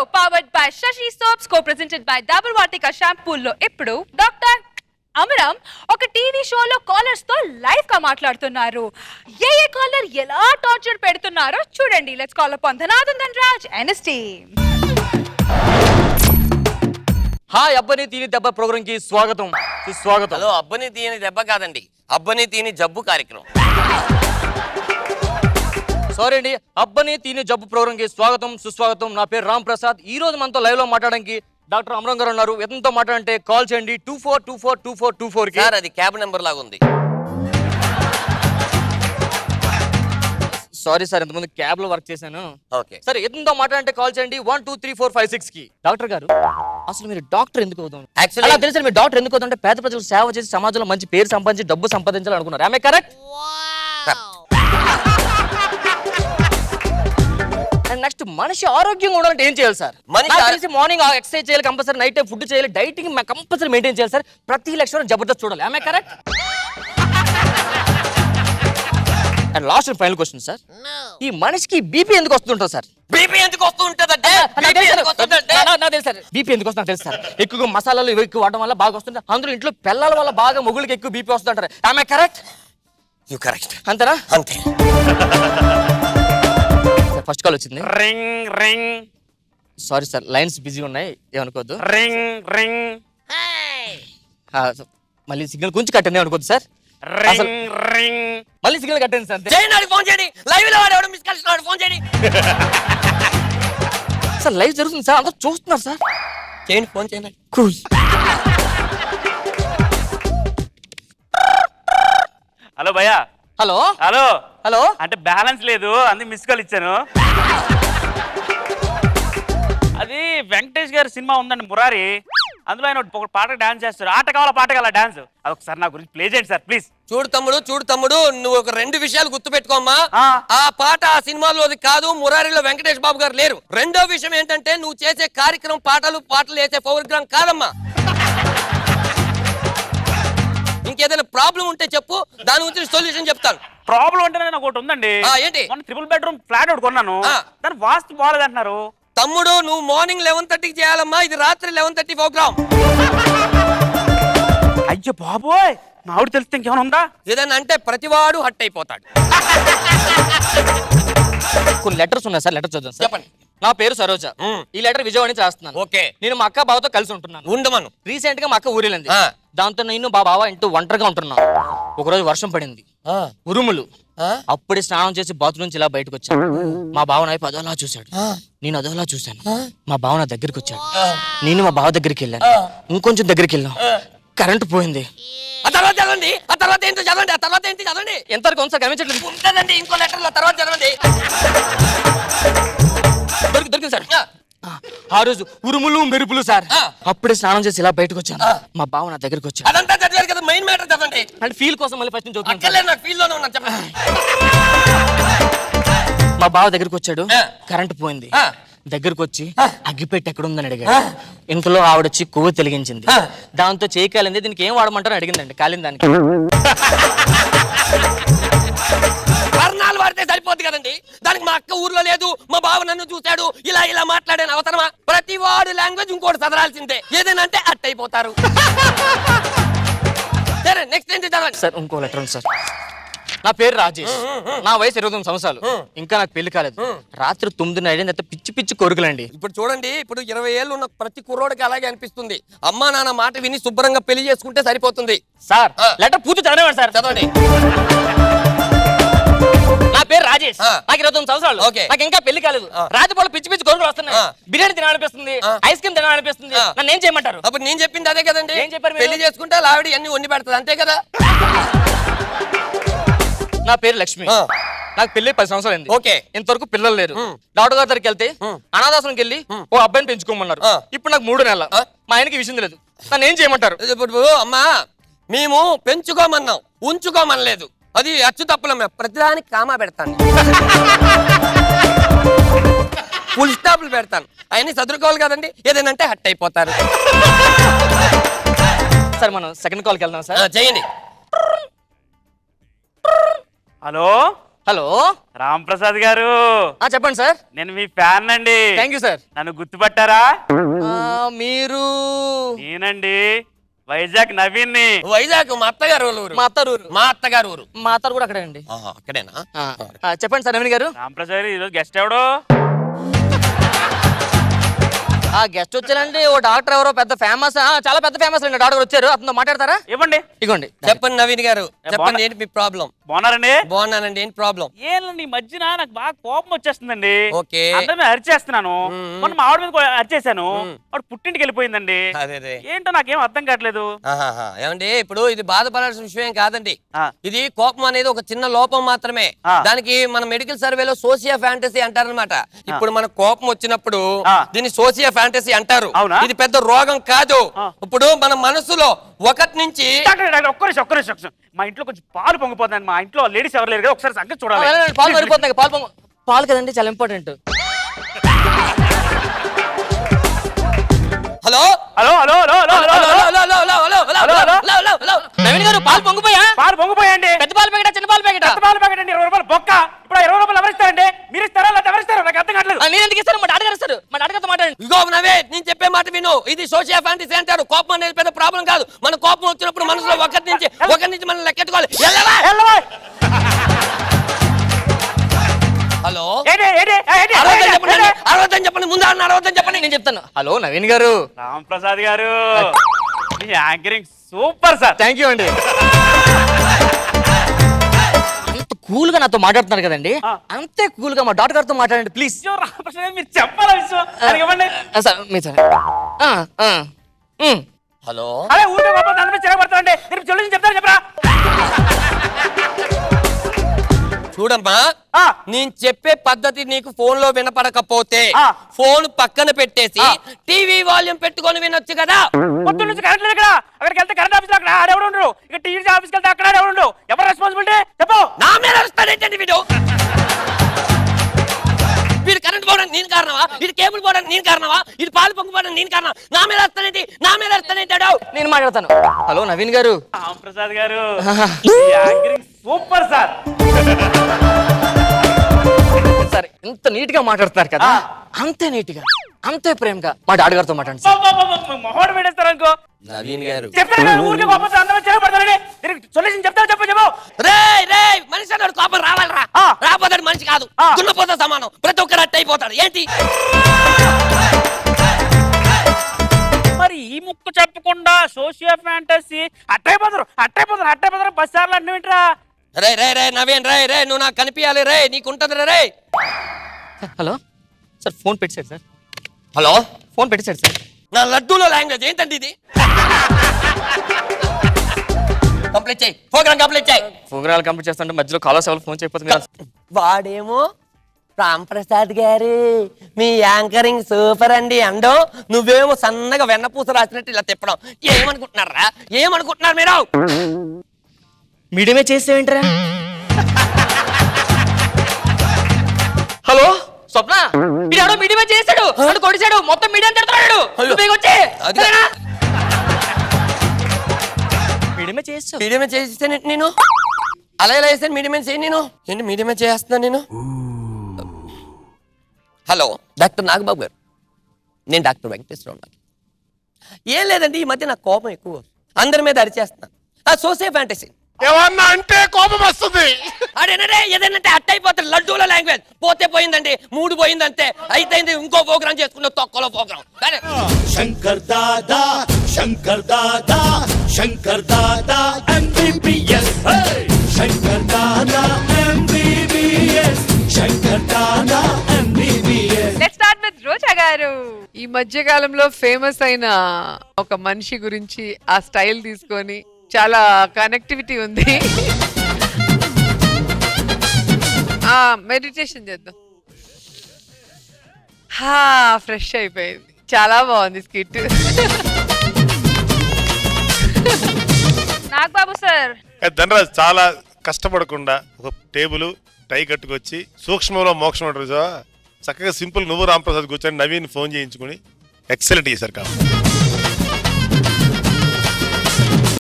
Powered by Sasi soaps co presented by Dabur Vatika షాంపూల్లో ఇప్పుడు doctor అమరం ఒక టీవీ షోలో కాలర్స్ తో లైవ్ గా మాట్లాడుతున్నారు ఏ ఏ కాలర్ ఎలా టార్చర్ పెడుతున్నారో చూడండి let's call upon Dhanathan Raj ఎన్ఎస్టీ హాయ్ అబ్బని తీని దెబ్బ ప్రోగ్రామ్ కి స్వాగతం సుస్వాగతం హలో అబ్బని తీయని దెబ్బ కాదండి అబ్బని తీయని జబ్బు కార్యక్రమం సారీ అండి అబ్బని తీని జబ్బు ప్రోగ్రామ్ కి స్వాగతం సుస్వాగతం నా పేరు రామ్ ప్రసాద్ ఈ రోజు మనతో లైవ్ లో మాట్లాడడానికి డాక్టర్ అమరం గారు ఉన్నారు ఎంతో మాట్లాడంటే కాల్ చేయండి two four two four two four two four కి సార్ అది క్యాబ్ నెంబర్ లాగా ఉంది సారీ సార్ ఇంతకుముందు క్యాబ్ లో వర్క్ చేశాను ఓకే సరే ఎంతో మాట్లాడంటే కాల్ చేయండి one two three four five six కి డాక్టర్ గారు అసలు మీరు డాక్టర్ ఎందుకు అవుతాం Actually- అలా తెలుసు మీరు డాక్టర్ ఎందుకు అవుతుంటే పేద ప్రజలకు సేవ చేసి సమాజంలో మంచి పేరు సంపాదించి డబ్బు సంపాదించాలి అనుకున్నారు ఆమె కరెక్ట్ అండ్ నెక్స్ట్ మనిషి ఆరోగ్యంగా ఉండాలంటే ఏం చేయాలి సార్ మనిషి నాకు ఆరో- తెలిసి మార్నింగ్ ఎక్సర్సైజ్ చేయాలి కంపల్సరీ నైట్ టైం ఫుడ్ చేయాలి డైటింగ్ కంపల్సరీ మెయింటైన్ చేయాలి సార్ ప్రతి లక్షణం జబర్దస్త్ చూడాలి ఆమె correct and last and final question sir ఈ మనిషికి బీపీ ఎందుకు వస్తుంటుంది సార్ బీపీ ఎందుకు వస్తూ ఉంటుందంటే నాకు బీపీ తెలుసు ఎందుకు సార్. వస్తుందంటే నా- నాకు తెలుసు సార్ బీపీ ఎందుకు వస్తుంది నాకు తెలుసు సార్ ఎక్కువగా మసాలాలు ఇవి ఎక్కువ వాడడం వల్ల బాగా వస్తుంది అందులో ఇంట్లో పిల్లల వల్ల బాగా మొగుళ్ళకి ఎక్కువ బీపీ వస్తుంటారు ఆమె కరెక్ట్ యు కరెక్ట్ అంతేనా అంతే సార్ ఫస్ట్ కాల్ వచ్చింది ring ring sorry sir lines busy ఉన్నాయి ఏమనుకోవద్దు రింగ్ రింగ్ ఆ, సో మళ్ళీ సిగ్నల్ కొంచెం కట్టండి అనుకోద్దు సార్ అసలు రింగ్ రింగ్ మళ్ళీ సిగ్నల్ కట్టండి సార్ అంతే చేయండి వాడికి ఫోన్ చేయండి లైవ్ లో వాడు ఎవడో మిస్ కాల్ ఇస్తున్నాడు ఫోన్ చేయండి సార్ లైవ్ జరుగుతుంది సార్ అందరూ చూస్తున్నారు సార్ చేయండి ఫోన్ చేయండి కూల్ హలో భయ్యా హలో హలో హలో అంటే బ్యాలెన్స్ లేదు అందుకు మిస్ కాల్ ఇచ్చాను అది వెంకటేష్ గారి సినిమా ఉందండి మురారి అందులో ఆయన ఒక పాట డాన్స్ చేస్తారు ఆట కావాలా పాట కావాలా డాన్స్ అది ఒకసారి నా గురించి ప్లే చేయండి సార్ ప్లీజ్ చూడు తమ్ముడు చూడు తమ్ముడు నువ్వు ఒక రెండు విషయాలు గుర్తుపెట్టుకోమ్మా ఆ. ఆ పాట ఆ సినిమాలోది కాదు మురారిలో వెంకటేష్ బాబు గారు లేరు రెండో విషయం ఏంటంటే నువ్వు చేసే కార్యక్రమం పాటలు పాటలు వేసే ప్రోగ్రామ్ కాదమ్మా ఇంకేదైనా ప్రాబ్లం ఉంటే చెప్పు దాని గురించి సొల్యూషన్ చెప్తాను ప్రాబ్లం అంటే నాకు ఒకటి ఉందండి ఆ, ఏంటి? మొన్న ట్రిపుల్ బెడ్రూమ్ ఫ్లాట్ ఒకటి కొన్నాను ఆ. దాని వాస్తు బాగాలేదు అంటున్నారు తమ్ముడు నువ్వు మార్నింగ్ లెవెన్ థర్టీకి చేయాలమ్మా ఇది రాత్రి లెవెన్ థర్టీ ప్రోగ్రామ్ అయ్యో బాబోయ్ మా ఆవిడ తెలిస్తే ఇంకేమైనా ఉందా ఏదైనా అంటే ప్రతివాడు హట్ అయిపోతాడు కొన్ని లెటర్స్ ఉన్నాయి సార్ లెటర్ చూద్దాం సార్ చెప్పండి. నా పేరు సరోజ మ్. ఈ లెటర్ విజయవాడ నుంచి రాస్తున్నాను ఓకే నేను మా అక్క బావతో కలిసి ఉంటున్నాను ఉండమను రీసెంట్ గా మా అక్క ఊరెళ్ళింది ఆ. దాంతో నేను మా బావ ఇంటూ ఒంటరిగా ఉంటున్నాం ఒకరోజు వర్షం పడింది ఉరుములు ఆ? అప్పుడే స్నానం చేసి బాత్రూమ్ నుంచి ఇలా బయటకు వచ్చాను మా బావ వైపు అదోలా చూశాడు నేను అదోలా చూశాను మా బావ నా దగ్గరికి వచ్చాడు నేను మా బావ దగ్గరికి వెళ్ళాను ఇంకొంచెం దగ్గరికి వెళ్ళాం కరెంటు పోయింది ఆ తర్వాత చదవండి ఆ తర్వాత ఏంటో చదవండి ఆ తర్వాత ఏంటి చదవండి ఎంతవరకు ఉంది సార్ గమనించట్లేదు ఉంటుందండి ఇంకో లెటర్ తర్వాత చదవండి దొరికి దొరికింది సార్ ఆ, ఆ రోజు ఉరుములు మెరుపులు సార్ ఆ. అప్పుడే స్నానం చేసి ఇలా బయటకు వచ్చాను మా బావ నా దగ్గరికి వచ్చాడు అదంతా చదివారు కదా మెయిన్ మ్యాటర్ చదవండి అంటే ఫీల్ కోసం మళ్ళీ ఫస్ట్ నుంచి చదువుతున్నాను సార్. అక్కర్లేదు నాకు ఫీల్ లోనే ఉన్నా చెప్పండి మా బావ దగ్గరికి వచ్చాడు ఆ. కరెంట్ పోయింది ఆ. దగ్గరకు వచ్చి అగ్గిపెట్టి ఎక్కడ ఉందని అడిగాడు ఇంతలో ఆవిడొచ్చి కొవ్వు తెలిగించింది ఆ. దాంతో చేయి కాలింది దీనికి ఏం వాడమంటారని అడిగిందండి కాలిన దానికి వర్ణాలు వాడితే సరిపోద్ది కదండి దానికి మా అక్క ఊర్లో లేదు మా బావ నన్ను చూశాడు ఇలా ఇలా మాట్లాడాను అవసరమా ప్రతి వాడు లాంగ్వేజ్ ఇంకోటి చదరాల్సిందే ఏదైనా అంటే అట్ అయిపోతారు సరే నెక్స్ట్ ఏంటి చదవండి సార్ ఇంకో లెటర్ ఉంది సార్ నా పేరు రాజేష్ నా వయసు ఇరవై తొమ్మిది సంవత్సరాలు ఇంకా నాకు పెళ్లి కాలేదు రాత్రి తొమ్మిదిన్నర అయింది అయితే పిచ్చి పిచ్చి కోరికలండి ఇప్పుడు చూడండి ఇప్పుడు ఇరవై ఏళ్ళు ఉన్న ప్రతి కుర్రోడికి అలాగే అనిపిస్తుంది అమ్మా నాన్న మాట విని శుభ్రంగా పెళ్లి చేసుకుంటే సరిపోతుంది సార్ ఆ. లెటర్ పూర్తి చదివేవాడు సార్ చదవండి నా పేరు రాజేష్ ఆ. నాకు ఇరవై తొమ్మిది సంవత్సరాలు ఓకే. నాకు ఇంకా పెళ్లి కాలేదు ఆ. రాత్రిపూట పిచ్చి పిచ్చి కోరికలు వస్తున్నాయి ఆ. బిర్యానీ తినాలనిపిస్తుంది ఆ. ఐస్ క్రీమ్ తినాలనిపిస్తుంది ఆ. నన్ను ఏం చేయమంటారు అప్పుడు నేను చెప్పింది అదే కదండి ఏం చెప్పారు మీరు? పెళ్లి చేసుకుంటే ఆవిడ అన్ని వండి పెడతాది అంతే కదా నా పేరు లక్ష్మి ఆ. నాకు పెళ్లి పది సంవత్సరాలు అయింది ఓకే. ఇంతవరకు పిల్లలు లేరు ఉమ్. డాక్టర్ గారి దగ్గరికి వెళ్తే ఉమ్. అనాథాశ్రమంకి వెళ్ళి ఓ అబ్బాయిని పెంచుకోమన్నారు ఆ. ఇప్పుడు నాకు మూడు నెలల ఆ. మా ఆయనకి విషయం లేదు నన్ను ఏం చేయమంటారు ఇప్పుడు అమ్మా మేము పెంచుకోమన్నాం ఉంచుకోమనలేదు అది అచ్చు తప్పులమ్మ ప్రతిదానికి కామా పెడతాను ఫుల్ స్టాప్లు పెడతాను అవన్నీ చదువుకోవాలి కదండి ఏదైనా అంటే హట్ అయిపోతారు సరే మనం సెకండ్ కాల్కి వెళ్దాం ఆ, సార్ చేయండి హలో హలో రామ్ ప్రసాద్ గారు ఆ చెప్పండి సార్ నేను మీ ఫ్యాన్ అండి థ్యాంక్ యూ సార్ నన్ను గుర్తుపట్టారా మీరు నేనండి వైజాగ్ నవీన్ ని వైజాగ్ మా అత్తగారు వాళ్ళ ఊరు మా అత్తారు ఊరు. మా అత్తగారు ఊరు మా అత్తారు కూడా అక్కడే అండి ఆహా, అక్కడేనా ఆ, ఆ, చెప్పండి సార్ నవీన్ గారు రామ్ ప్రసాద్ గారు ఈరోజు గెస్ట్ ఎవడు ఆ గెస్ట్ వచ్చారండి ఓ డాక్టర్ ఎవరో పెద్ద ఫేమస్ చాలా పెద్ద ఫేమస్ అండి డాక్టర్ వచ్చారు అతను మాట్లాడతారా ఇవ్వండి ఇగోండి చెప్పండి నవీన్ గారు చెప్పండి బాగున్నా- ఏంటి మీ ప్రాబ్లం బాగున్నారండి బాగున్నానండి ఏంటి ప్రాబ్లం ఏంటండి ఈ మధ్యన నాకు బాగా కోపం వచ్చేస్తుందండి ఓకే. అందరి మీద అరిచేస్తున్నాను మ్మ్. మొన్న మా ఆవిడ మీద కూడా అరిచేశాను వాడు పుట్టింటికి వెళ్ళిపోయిందండి అదే అదే ఏంటో నాకేం అర్థం కావట్లేదు ఆహాహా. ఏమండి ఇప్పుడు ఇది బాధపడాల్సిన విషయం కాదండి ఆ. ఇది కోపం అనేది ఒక చిన్న లోపం మాత్రమే ఆ. దానికి మన మెడికల్ సర్వేలో సోషియా ఫ్యాంటసీ అంటారనమాట ఇప్పుడు మన కోపం వచ్చినప్పుడు ఆ. దీన్ని సోషియా ఫ్యాంటసీ అంటారు అవునా? ఇది పెద్ద రోగం కాదు ఆ. ఇప్పుడు మన మనసులో ఒకటి నుంచి డాక్టర్ డాక్టర్ ఒక్క నిమిషం ఒక్క నిమిషం ఒక్క నిమిషం. మా ఇంట్లో కొంచెం పాలు పొంగిపోతుంది మా ఇంట్లో లేడీస్ ఎవరు లేరు కదా ఒకసారి సంగతి ఆ, చూడాలి వెళ్ళండి, పాలు మరిపోతున్నాయి పాలు పొంగు- పాలు కదండి చాలా important hello hello hello hello hello hello hello hello hello hello hello hello hello hello, hello hello hello Naveen గారు పాలు పొంగిపోయా పాలు పొంగిపోయండి పెద్ద పాలు ప్యాకెట్ చిన్న పాలు ప్యాకెట్ పెద్ద పాలు ప్యాకెట్ అండి ఇరవై రూపాయలు బొక్క ఇప్పుడు ఆ ఇరవై రూపాయలు ఎవరిస్తారండి మీరు ఇస్తారా లేదా ఎవరిస్తారు నాకు అర్థం కావట్లేదు నేను ఎందుకు ఇస్తాను మా డాడీ గారు ఇస్తారు మా డాడీ గారితో మాట్లాడండి ఇగో నవే నేను చెప్పే మాట విను ఇది సోషియా ఫ్యాంటసీ అంటారు కోపం అనేది పెద్ద ప్రాబ్లం కాదు మన కోపం వచ్చినప్పుడు మనసులో ఒకటి నుంచి ఒకటి నుంచి మనం లెక్కెట్టుకోవాలి ఎల్లవా? వెళ్ళవా? హలో ఏంటి ఏంటి ఏంటి అరవద్దని చెప్పండి ఏంటి? అరవద్దని చెప్పండి ముందు అన్న అరవద్దని చెప్పండి నేను చెప్తాను హలో నవీన్ గారు రామ్ ప్రసాద్ గారు మీ anchoring super sir thank you అండి అంత కూల్ గా నాతో మాట్లాడుతున్నారు కదండి ఆ. అంతే కూల్ గా మా డాక్టర్ గారితో మాట్లాడండి ప్లీజ్ అయ్యో, రామ్ ప్రసాద్ గారు మీరు చెప్పాలా విషయం అది ఇవ్వండి సార్ మీ సార్ ఆ, ఆ, ఉమ్. హలో అదే ఊరికే గొప్ప దాని మీద చిరగబడతానండి మీరు సొల్యూషన్ చెప్తారా చెప్పరా చూడమ్మా ఆ. నేను చెప్పే పద్ధతి నీకు ఫోన్ లో వినపడకపోతే ఆ. ఫోన్ పక్కన పెట్టేసి ఆ. టీవీ వాల్యూమ్ పెట్టుకొని వినొచ్చు కదా పొద్దున్న నుంచి కరెంట్ లేదు ఇక్కడ అక్కడికి వెళ్తే కరెంట్ ఆఫీస్ అక్కడ ఆడెవడు ఉండరు ఇక టీవీ ఆఫీస్కి వెళ్తే అక్కడ ఆడెవడు ఉండరు ఎవరు రెస్పాన్సిబిలిటీ చెప్పు నా మీద వస్తాడేంటండి వీడు వీడు కరెంట్ పోవడానికి నేను కారణమా ఇది కేబుల్ పోవడానికి నేను కారణమా ఇది పాలు పొంగిపోవడానికి నేను కారణం నా మీద వస్తాడేంటి నా మీద వస్తాడేంటాడు నేను మాట్లాడతాను హలో నవీన్ గారు రామ్ ప్రసాద్ గారు మీ యాంకరింగ్ సూపర్ సార్ సార్ ఇంత నీట్ గా మాట్లాడుతున్నారు కదా ఆ. అంతే నీట్ గా అంతే ప్రేమగా మా డాడీ గారితో మాట్లాడండి సార్ మొహోడు పెట్టేస్తారు అనుకో నవీన్ గారు చెప్తాను కదా, ఊరికే గొప్ప అందరూ చిరగబడతారని దీనికి సొల్యూషన్ చెప్తావు చెప్పు చెప్పు రే రే మనిషి అన్నాడు కోపం రావాలరా ఆ. రాపోతాడు మనిషి కాదు ఆ. దున్నపోతా సమానం ప్రతి ఒక్కరు అట్ట అయిపోతాడు ఏంటి మరి ఈ ముక్కు చెప్పకుండా సోషియో ఫ్యాంటసీ అట్టయిపోతారు అట్టయిపోతారు అట్టయిపోతారు బస్ సార్లు అన్ని వింటరా రే రే రే నవీన్ రే రే నువ్వు నాకు కనిపించాలి రే నీకుంటది రే హలో సార్ ఫోన్ పెట్టాడు సార్ హలో ఫోన్ పెట్టాడు సార్ నా లడ్డూలో లాంగ్వేజ్ ఏంటండి ఇది కంప్లీట్ చేయి ప్రోగ్రామ్ కంప్లీట్ చేయి ప్రోగ్రాలు కంప్లీట్ చేస్తుంటే మధ్యలో కాలర్స్ ఎవరు ఫోన్ చేయకపోతే వాడేమో రామ్ ప్రసాద్ గారు మీ యాంకరింగ్ సూపర్ అండి అండం నువ్వేమో సన్నగా వెన్నపూస రాసినట్టు ఇలా తిప్పడం ఏమనుకుంటున్నారా ఏమనుకుంటున్నారు మీరు మీడియమే చేసేవేంటరా హలో స్వప్న వీడెవడో మీడియమే చేశాడు నన్ను కొడిచాడు మొత్తం మీడియం తిడుతున్నాడు అయ్యో. నువ్వు వచ్చే అది కా- మీడియమే చేస్తావు మీడియమే చేసేసాను నేను అలా ఎలా చేస్తాను మీడియమే చేయి నేను ఏంటి మీడియమే చేస్తున్నాను నేను హలో డాక్టర్ నాగబాబు గారు నేను డాక్టర్ వెంకటేశ్వరరావు ఉన్నాను ఏం లేదండి ఈ మధ్య నాకు కోపం ఎక్కువ అందరి మీద అరిచేస్తున్నాను ఆ సోసే ఫ్యాంటసీ ఏమన్నా అంటే కోపం వస్తుంది అదేనంటే ఏదైనా అట్ట అయిపోతుంది లడ్డూల లాంగ్వేజ్ పోతే పోయిందండి మూడు పోయిందంటే అయితే ఇంకో ప్రోగ్రామ్ చేసుకున్న తొక్కలో ప్రోగ్రామ్ కానీ शंकर दादा शंकर दादा Shankar Dada MBBS Shankar Dada MBBS Shankar Dada MBBS let's start with Roja గారు ఈ మధ్య కాలంలో ఫేమస్ అయిన ఒక మనిషి గురించి ఆ స్టైల్ తీసుకొని చాలా కనెక్టివిటీ ఉంది ఆ మెడిటేషన్ చేద్దాం హా ఫ్రెష్ అయిపోయింది చాలా బాగుంది స్కిట్ నాగబాబు సార్ ధనరాజ్ చాలా కష్టపడకుండా ఒక టేబుల్ టై కట్టుకొచ్చి సూక్ష్మంలో మోక్షం అంటారు చూసావా? చక్కగా సింపుల్ నువ్వు రాంప్రసాద్ కూర్చొని నవీన్ ఫోన్ చేయించుకుని ఎక్సలెంట్ చేశారు కాబట్టి